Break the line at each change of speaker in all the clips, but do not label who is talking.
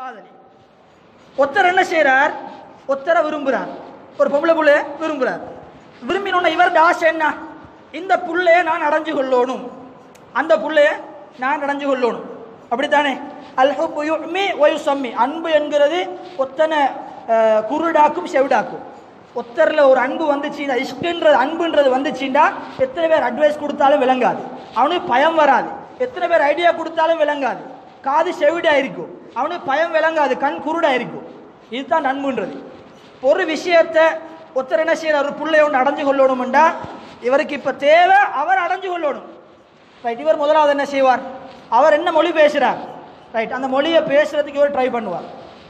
காதலி ஒருத்தர் என்ன செய்றார் ஒருத்தரை விரும்புறார் ஒரு பொம்பளை புள்ளைய விரும்புறார் விரும்பினோட இவரது ஆசை என்ன இந்த புள்ளைய நான் அடைஞ்சு கொள்ளணும் அந்த புள்ளைய நான் அடைஞ்சு கொள்ளணும் அப்படித்தானே அல்ஹுப்பு யுமி வயுசம்மி அன்பு என்கிறது ஒத்தனை அஹ், குருடாக்கும் செவிடாக்கும் ஒத்தரில் ஒரு அன்பு வந்துச்சுன்னா இஷ்குன்றது அன்புன்றது வந்துச்சுன்னா எத்தனை பேர் அட்வைஸ் கொடுத்தாலும் விளங்காது அவனுக்கு பயம் வராது எத்தனை பேர் ஐடியா கொடுத்தாலும் விளங்காது காது செவிடா இருக்கும் அவனுக்கு பயம் விளங்காது கண் குருடா இருக்கும் இதுதான் அன்புன்றது ஒரு விஷயத்தை ஒருத்தர் என்ன செய்யறார் ஒரு பிள்ளை ஒன்று அடைஞ்சு கொள்ளணும்டா இவருக்கு இப்போ தேவை அவர் அடைஞ்சு கொள்ளணும் ரைட் இவர் முதலாவது என்ன செய்வார் அவர் என்ன மொழி பேசுகிறார் ரைட் அந்த மொழியை பேசுறதுக்கு இவர் ட்ரை பண்ணுவார்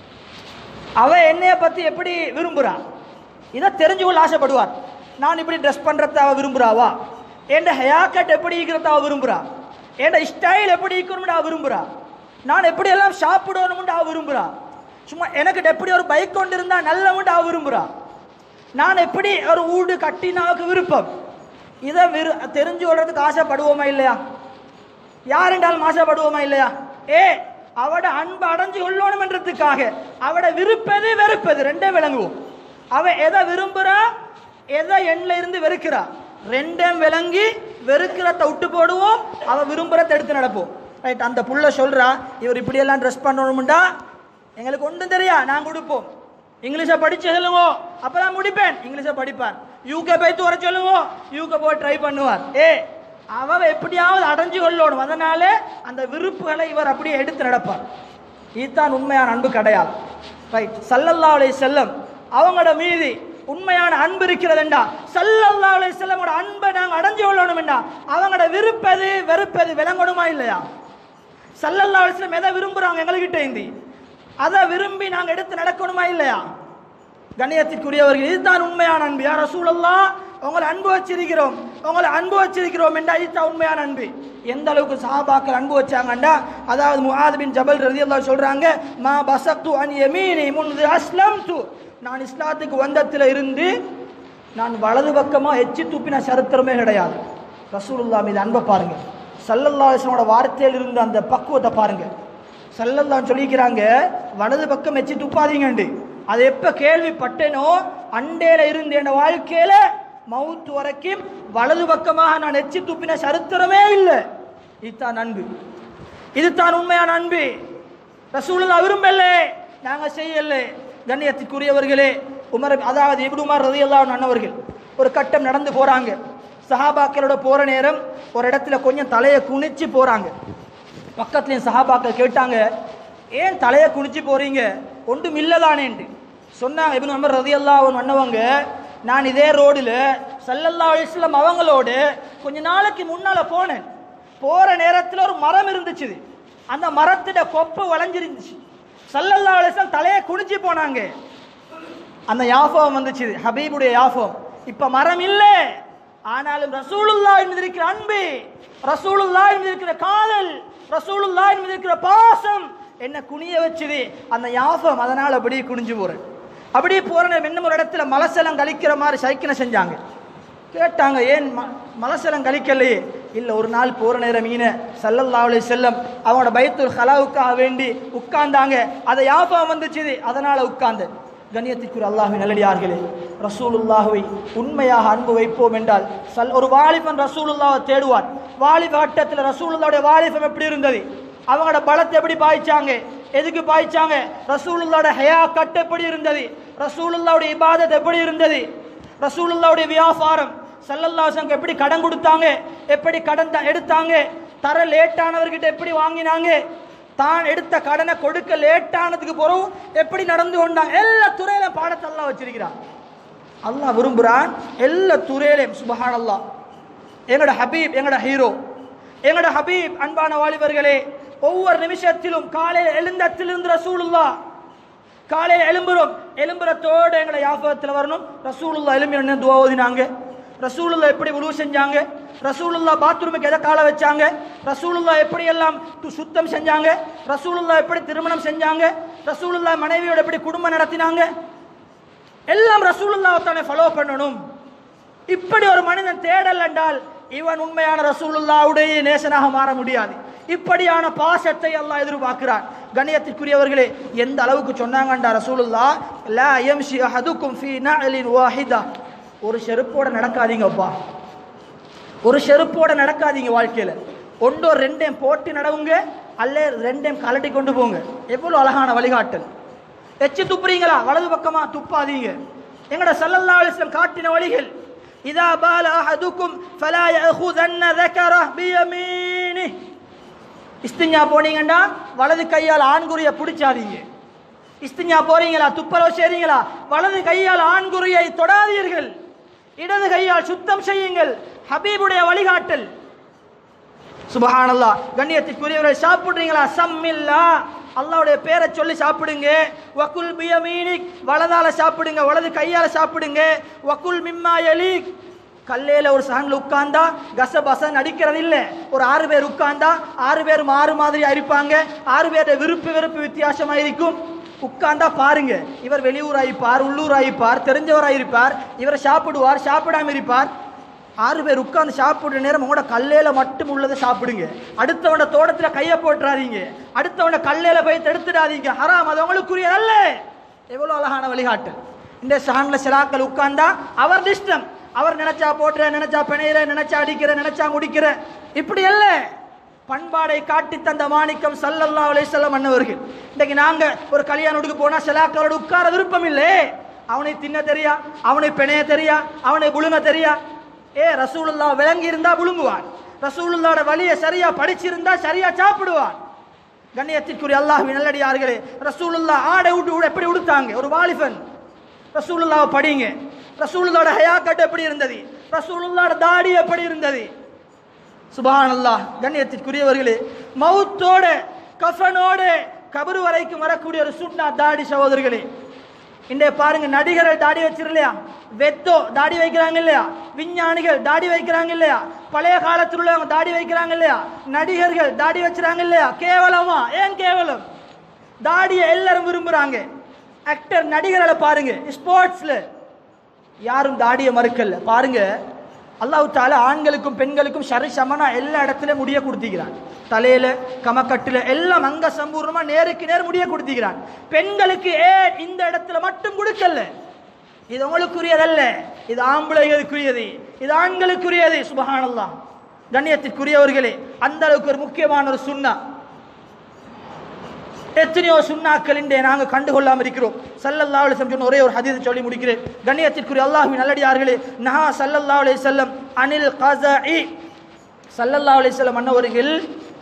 அவ என்னைய பற்றி எப்படி விரும்புறா இதை தெரிஞ்சு கொள்ள ஆசைப்படுவார் நான் இப்படி ட்ரெஸ் பண்ணுறத அவ விரும்புகிறாவா என் ஹேர் கட் எப்படி இருக்கிறத அவ விரும்புகிறா என் ஸ்டைல் எப்படி இருக்கணும்னு அவ விரும்புகிறா நான் எப்படி எல்லாம் சாப்பிடணும்னு அவ விரும்புகிறா சும்மா எனக்கு எப்படி ஒரு பைக் கொண்டு இருந்தா நல்லவன்ட்டு அவ விரும்புகிறா நான் எப்படி ஒரு வீடு கட்டினாவுக்கு விருப்பம் இதை விரு தெரிஞ்சு கொள்றதுக்கு ஆசைப்படுவோமா இல்லையா யார் என்றாலும் ஆசைப்படுவோமா இல்லையா ஏ அவட அன்பு அடைஞ்சு கொள்ளணும்ன்றதுக்காக அவட விருப்பது வெறுப்பது ரெண்டே விளங்குவோம் அவ எதை விரும்புறா எதை எண்ணில் இருந்து வெறுக்கிறா ரெண்டும் விளங்கி வெறுக்கிறத விட்டு போடுவோம் அவ விரும்புறத எடுத்து நடப்போம் ரைட் அந்த புள்ள சொல்றா இவர் இப்படியெல்லாம் ட்ரெஸ் பண்ணணும்டா எங்களுக்கு ஒன்றும் தெரியா நான் கொடுப்போம் இங்கிலீஷை படிச்சு சொல்லுங்க அப்பதான் முடிப்பேன் இங்கிலீஷை படிப்பார் யூகே போய்த்து வர சொல்லுங்க யூகே போய் ட்ரை பண்ணுவார் ஏ அவ எப்படியாவது அடைஞ்சு கொள்ளணும் அதனால அந்த விருப்புகளை இவர் அப்படியே எடுத்து நடப்பார் இதுதான் உண்மையான அன்பு கிடையாது ரைட் சல்லல்லா அலைஹி செல்லம் அவங்களோட மீது உண்மையான அன்பு இருக்கிறதுண்டா சல்லல்லா அலைஹி செல்லமோட அன்பை நாங்கள் அடைஞ்சு கொள்ளணும்டா அவங்களோட விருப்பது வெறுப்பது விளங்கணுமா இல்லையா சல்லல்லா அலிஸ்லம் எதை விரும்புறாங்க எங்ககிட்ட இந்தி அதை விரும்பி நாங்கள் எடுத்து நடக்கணுமா இல்லையா கண்ணியத்திற்குரியவர்கள் இதுதான் உண்மையான அன்பு யார் ரசூலல்லா உங்களை அன்பு வச்சிருக்கிறோம் உங்களை அன்பு வச்சிருக்கிறோம் என்றா இதுதான் உண்மையான அன்பு எந்த அளவுக்கு சஹாபாக்கள் அன்பு வச்சாங்கண்டா அதாவது முஆத் பின் ஜபல் ரலியல்லாஹு சொல்றாங்க மா பசக்து அன் யமீனி முன்து அஸ்லம்து நான் இஸ்லாத்துக்கு வந்தத்தில் இருந்து நான் வலது பக்கமாக எச்சி துப்பின சரித்திரமே கிடையாது ரசூலுல்லா மீது அன்பை பாருங்க சல்லல்லா அலிஸ்லமோட வார்த்தையில் இருந்த அந்த பக்குவத்தை பாருங்க சல்லல்லான்னு சொல்லிக்கிறாங்க வலது பக்கம் எச்சி துப்பாதீங்கண்டு அது எப்போ கேள்விப்பட்டேனோ அண்டேல இருந்து என் வாழ்க்கையில மவுத்து வரைக்கும் வலது பக்கமாக நான் எச்சி துப்பின சரித்திரமே இல்லை இதுதான் அன்பு இதுதான் உண்மையான அன்பு ரசூலுல்லா விரும்பல நாங்க செய்யல கண்ணியத்துக்குரியவர்களே உமர் அதாவது இப்னு உமர் ரலியல்லாஹு அண்ணவர்கள் ஒரு கட்டம் நடந்து போறாங்க சஹாபாக்களோட போற நேரம் ஒரு இடத்துல கொஞ்சம் தலையை குனிச்சு போறாங்க பக்கத்துலேயும் சஹாபாக்கள் கேட்டாங்க ஏன் தலையை குனிச்சு போறீங்க ஒன்றும் இல்லதானேன்ட்டு சொன்னாங்க இப்னு உமர் ரலியல்லாஹு அண்ணவங்க நான் இதே ரோடில் சல்லல்லா அலிஸ்லாம் அவங்களோடு கொஞ்ச நாளைக்கு முன்னால போனேன் போற நேரத்தில் ஒரு மரம் இருந்துச்சு அந்த மரத்திட கொப்பு வளைஞ்சிருந்துச்சு சல்லல்லா அலிஸ்லாம் தலையை குனிச்சு போனாங்க அந்த யாஃபம் வந்துச்சு ஹபீபுடைய யாஃபம் இப்ப மரம் இல்லை ஆனாலும் ரசூலுல்லா மீது இருக்கிற அன்பு ரசூலுல்லா மீது இருக்கிற காதல் ரசூலுல்லா மீது இருக்கிற பாசம் என்ன குனிய வச்சுது அந்த யாஃபம் அதனால அப்படியே குனிஞ்சு போறேன் அப்படியே போற நேரம் இன்னும் ஒரு இடத்துல மலசலம் கழிக்கிற மாதிரி சைக்கிளை செஞ்சாங்க கேட்டாங்க ஏன் ம மலசலம் கழிக்கலையே இல்லை ஒரு நாள் போகிற நேரம் மீன சல்லல்லா அலைஹி செல்லம் அவங்களோட பயத்துல் ஹலாவுக்காக வேண்டி உட்கார்ந்தாங்க அதை யாபம் வந்துச்சு அதனால் உட்கார்ந்து கண்ணியத்திற்குரிய அல்லாஹ்வின் நல்லடியார்களே ரசூலுல்லாஹுவை உண்மையாக அன்பு வைப்போம் என்றால் சல் ஒரு வாலிபன் ரசூலுல்லாவை தேடுவார் வாலிப கட்டத்தில் ரசூலுல்லாவுடைய வாலிபம் எப்படி இருந்தது அவங்களோட பலத்தை எப்படி பாய்ச்சாங்க எதுக்கு பாய்ச்சாங்க ரசூலுல்லாவோட ஹயா கட் எப்படி இருந்தது ரசூலுல்லாவுடைய இபாதத் எப்படி இருந்தது ரசூலுல்லாவுடைய வியாபாரம் சல்லல்லாசங்க எப்படி கடன் கொடுத்தாங்க எப்படி கடன் த- எடுத்தாங்க தர லேட்டானவர்கிட்ட எப்படி வாங்கினாங்க தான் எடுத்த கடனை கொடுக்க லேட்டானதுக்கு பிறகு எப்படி நடந்து கொண்டாங்க எல்லா துறையில பாடத்தை அல்லாஹ் வச்சிருக்கிறான் அல்லாஹ் விரும்புகிறான் எல்லா துறையிலையும் சுபஹான் அல்லாஹ் எங்களோட ஹபீப் எங்களோட ஹீரோ எங்களோட ஹபீப் அன்பான வாலிபர்களே ஒவ்வொரு நிமிஷத்திலும் காலையில் எழுந்தத்திலிருந்து ரசூலுல்லா காலையில் எழும்புறோம் எழும்புறத்தோடு எங்களை யாபகத்தில் வரணும் ரசூலுல்லா எழும்பின துவா ஓதினாங்க ரசூலுல்லா எப்படி உருவு செஞ்சாங்க ரசூலுல்லா பாத்ரூமுக்கு எதை கால வச்சாங்க ரசூலுல்லா எப்படி எல்லாம் து- சுத்தம் செஞ்சாங்க ரசூலுல்லா எப்படி திருமணம் செஞ்சாங்க ரசூலுல்லா மனைவியோட எப்படி குடும்பம் நடத்தினாங்க எல்லாம் ரசூலுல்லாவை தானே ஃபாலோ பண்ணணும் இப்படி ஒரு மனிதன் தேடல் என்றால் இவன் உண்மையான ரசூலுல்லாவுடைய நேசனாக மாற முடியாது இப்படியான பாசத்தை அல்லாஹ் எதிர்பார்க்கிறான் கண்ணியத்திற்குரியவர்களே எந்த அளவுக்கு சொன்னாங்கண்டா ரசூலுல்லா லா யம்ஷி அஹதுக்கும் ஃபீ நஅலின் வாஹிதா ஒரு செருப்போட நடக்காதீங்கப்பா ஒரு செருப்போட நடக்காதீங்க வாழ்க்கையில ஒன்றோ ரெண்டையும் போட்டு நடவுங்க அல்ல ரெண்டையும் கலட்டி கொண்டு போங்க எவ்வளவு அழகான வழிகாட்டல் எச்சு துப்புறீங்களா வலது பக்கமா துப்பாதீங்க எங்கட சல்லல்லா அலிஸ்லம் காட்டின வழிகள் இதா பால அஹதுக்கும் ஃபலா யஅஹுதன்ன ذكره بيمينه இஸ்திஞ்சா போனீங்கன்னா வலது கையால் ஆண்குறியை பிடிச்சாதீங்க இஸ்திஞ்சா போறீங்களா துப்பரவு செய்றீங்களா வலது கையால் ஆண்குறியை தொடாதீர்கள் இடது கையால் சுத்தம் செய்யுங்கள் ஹபீபுடைய வழிகாட்டல் சுபஹானல்லா கண்ணியத்திற்குரியவர்கள் சாப்பிடுறீங்களா சம்மில்லா அல்லாவுடைய பேரை சொல்லி சாப்பிடுங்க வக்குல் பியமீனிக் வலதால சாப்பிடுங்க வலது கையால சாப்பிடுங்க வக்குல் மிம்மா எலீக் கல்லையில ஒரு சாங்கில் உட்கார்ந்தா கச பசன் அடிக்கிறது இல்ல ஒரு ஆறு பேர் உட்கார்ந்தா ஆறு பேர் மாறு மாதிரி இருப்பாங்க ஆறு பேருடைய விருப்பு வெறுப்பு வித்தியாசமா இருக்கும் உட்கார்ந்தா பாருங்க இவர் வெளியூர் ஆயிப்பார் உள்ளூர் ஆயிப்பார் தெரிஞ்சவர் ஆயிருப்பார் இவர் சாப்பிடுவார் சாப்பிடாம இருப்பார் ஆறு பேர் உட்கார்ந்து சாப்பிடுற நேரம் உங்களோட கல்லையில மட்டும் உள்ளதை சாப்பிடுங்க அடுத்தவன தோட்டத்துல கையை போட்டுறாதீங்க அடுத்தவன கல்லையில போய் தடுத்துடாதீங்க ஹராம் அது உங்களுக்குரிய அல்ல எவ்வளவு அழகான வழிகாட்டு இந்த சான்ல சிலாக்கள் உட்கார்ந்தா அவர் இஷ்டம் அவர் நினைச்சா போட்டுற நினைச்சா பிணையிற நினைச்சா அடிக்கிற நினைச்சா முடிக்கிற இப்படி அல்ல பண்பாடை காட்டி தந்த மாணிக்கம் சல்லல்லா அலைஹிஸ்ஸலாம் அன்னவர்கள் இன்னைக்கு நாங்க ஒரு கல்யாணத்துக்கு போனா சிலாக்களோட உட்கார விருப்பம் இல்லை அவனை தின்ன தெரியா அவனை பிணைய தெரியா அவனை புழுங்க தெரியா ஏ ரசூலுல்லா விளங்கி இருந்தா புழுங்குவான் ரசூலுல்லாட வழியை சரியா படிச்சிருந்தா சரியா சாப்பிடுவான் கண்ணியத்திற்குரிய அல்லாஹ்வின் நல்லடியார்களே ரசூலுல்லா ஆடை விட்டு உட- எப்படி உடுத்தாங்க ஒரு வாலிபன் ரசூலுல்லாவை படிங்க ரசூலுல்லாட ஹயா கட் எப்படி இருந்தது ரசூலுல்லாட தாடி எப்படி இருந்தது சுபஹானல்லாஹ் கண்ணியத்திற்குரியவர்களே மவுத்தோட கஃபனோட கபரு வரைக்கும் வரக்கூடிய ஒரு சுண்ணா தாடி சகோதரர்களே இன்றைய பாருங்க நடிகர்கள் தாடி வச்சிருலையா வெத்தோ தாடி வைக்கிறாங்க இல்லையா விஞ்ஞானிகள் தாடி வைக்கிறாங்க இல்லையா பழைய காலத்தில் உள்ளவங்க தாடி வைக்கிறாங்க இல்லையா நடிகர்கள் தாடி வச்சிருக்காங்க இல்லையா கேவலமா ஏன் கேவலம் தாடியை எல்லாரும் விரும்புறாங்க ஆக்டர் நடிகர்களை பாருங்க ஸ்போர்ட்ஸ்ல யாரும் தாடியை மறுக்கல பாருங்க அல்லாஹ் தால ஆண்களுக்கும் பெண்களுக்கும் சரி சமனா எல்லா இடத்துலயும் முடிய கொடுத்திக்கிறான் தலையில கமக்கட்டுல எல்லாம் அங்க சம்பூர்ணமா நேருக்கு நேர் முடிய கொடுத்திக்கிறான் பெண்களுக்கு ஏன் இந்த இடத்துல மட்டும் கொடுக்கல இது உங்களுக்குரியதல்ல இது ஆம்பளைகளுக்குரியது இது ஆண்களுக்குரியது சுபஹானல்லாஹ் கண்ணியத்திற்குரியவர்களே அந்த அளவுக்கு ஒரு முக்கியமான ஒரு சுண்ணா எத்தனையோ சுண்ணாக்கள் இன்றே நாங்கள் கண்டுகொள்ளாம இருக்கிறோம் சல்லல்லாஹு அலைஹி வஸல்லம் சொன்ன ஒரே ஒரு ஹதீஸ் சொல்லி முடிக்கிறேன் கண்ணியத்திற்குரிய அல்லாஹ்வின் நல்லடியார்களே நஹா சல்லல்லாஹு அலைஹி வஸல்லம் அனில் கஸஇ சல்லல்லாஹு அலைஹி வஸல்லம் அன்னவர்கள்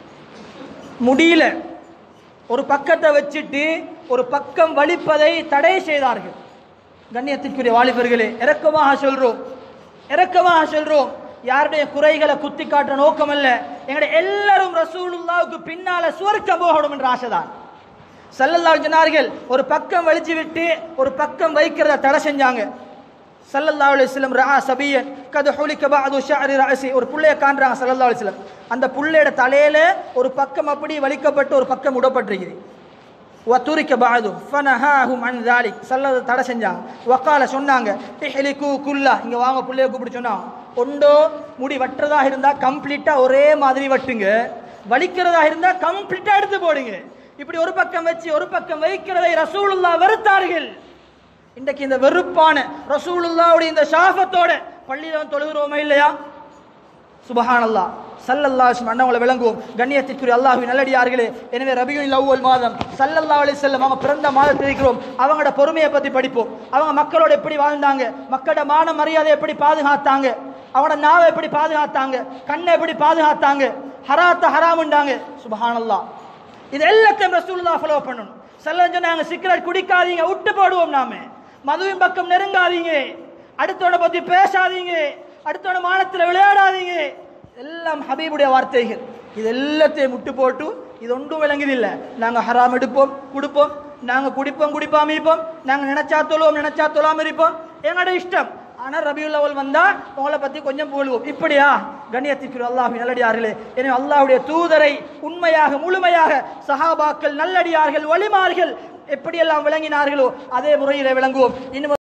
முடியல ஒரு பக்கத்தை வச்சுட்டு ஒரு பக்கம் வலிப்பதை தடை செய்தார்கள் கண்ணியத்திற்குரிய வாலிபர்களே இரக்கமாக சொல்றோம் இரக்கமாக சொல்றோம் யாருடைய குறைகளை குத்தி காட்டுற நோக்கம் அல்ல எங்களுடைய எல்லாரும் ரசூலுல்லாவுக்கு பின்னால சுவர்க்கம் போகணும் என்ற ஆசைதான் சல்லல்லாஹு சொன்னார்கள் ஒரு பக்கம் வலிச்சு விட்டு ஒரு பக்கம் வைக்கிறத தடை செஞ்சாங்க சல்லல்லாஹு அலைஹி வஸல்லம் ரஆ சபியன் கது ஹுலிக பஅது ஷஅரி ரஅசி ஒரு புள்ளைய காண்றாங்க சல்லல்லாஹு அலைஹி வஸல்லம் அந்த புள்ளையோட தலையில ஒரு பக்கம் அப்படி வலிக்கப்பட்டு ஒரு பக்கம் விடப்பட்டிருக்குது வத்துரிக்க பாது ஃபனஹாஹும் அன் தாலிக் சல்லத தடை செஞ்சாங்க வக்கால சொன்னாங்க இஹ்லிகு குல்லா இங்க வாங்க புள்ளைய கூப்பிட்டு சொன்னாங்க ஒண்டோ முடி வெட்டுறதா இருந்தா கம்ப்ளீட்டா ஒரே மாதிரி வெட்டுங்க வலிக்கிறதா இருந்தா கம்ப்ளீட்டா எடுத்து போடுங்க இப்படி ஒரு பக்கம் வச்சு ஒரு பக்கம் வைக்கிறதை ரசூலுல்லாஹ் வெறுத்தார்கள் இன்றைக்கு இந்த வெறுப்பான ரசூலுல்லாவுடைய இந்த ஷாஃபத்தோட பள்ளியில வந்து தொழுகிறோமா இல்லையா சுபஹானல்லா சல்லல்லாஹு அண்ணவங்களை விளங்குவோம் கண்ணியத்திற்குரிய அல்லாஹ்வின் நல்லடியார்களே எனவே ரபியுல் அவ்வல் மாதம் சல்லல்லாஹு அலைஹி வஸல்லம் அவங்க பிறந்த மாதத்தில் இருக்கிறோம் அவங்களோட பொறுமையை பற்றி படிப்போம் அவங்க மக்களோட எப்படி வாழ்ந்தாங்க மக்களோட மான மரியாதை எப்படி பாதுகாத்தாங்க அவங்களோட நாவை எப்படி பாதுகாத்தாங்க கண்ணை எப்படி பாதுகாத்தாங்க ஹராத்த ஹராமுண்டாங்க சுபஹானல்லாஹ் இது எல்லாத்தையும் ரசூலுல்லாஹ் ஃபாலோ பண்ணணும் செல்லம் சொன்னாங்க சிகரெட் குடிக்காதீங்க விட்டு போடுவோம் நாம மதுவின் பக்கம் நெருங்காதீங்க அடுத்தவனை பத்தி பேசாதீங்க அடுத்தவன மானத்தில் விளையாடாதீங்க எல்லாம் ஹபீபுடைய வார்த்தைகள் இது எல்லாத்தையும் முட்டு போட்டு இது ஒன்றும் விளங்குதில்லை நாங்கள் ஹராம் எடுப்போம் கொடுப்போம் நாங்கள் குடிப்போம் குடிப்பாம இருப்போம் நாங்கள் நினைச்சா தொழுவோம் நினைச்சா தொழாம இருப்போம் எங்களோட இஷ்டம் ஆனால் ரபியுல் அவல் வந்தா உங்களை பற்றி கொஞ்சம் புகழுவோம் இப்படியா கண்ணியத்திற்கு அல்லாஹ் நல்லடியார்களே எனவே அல்லாஹ்வுடைய தூதரை உண்மையாக முழுமையாக சஹாபாக்கள் நல்லடியார்கள் வழிமார்கள் எப்படியெல்லாம் விளங்கினார்களோ அதே முறையில் விளங்குவோம் இன்னும்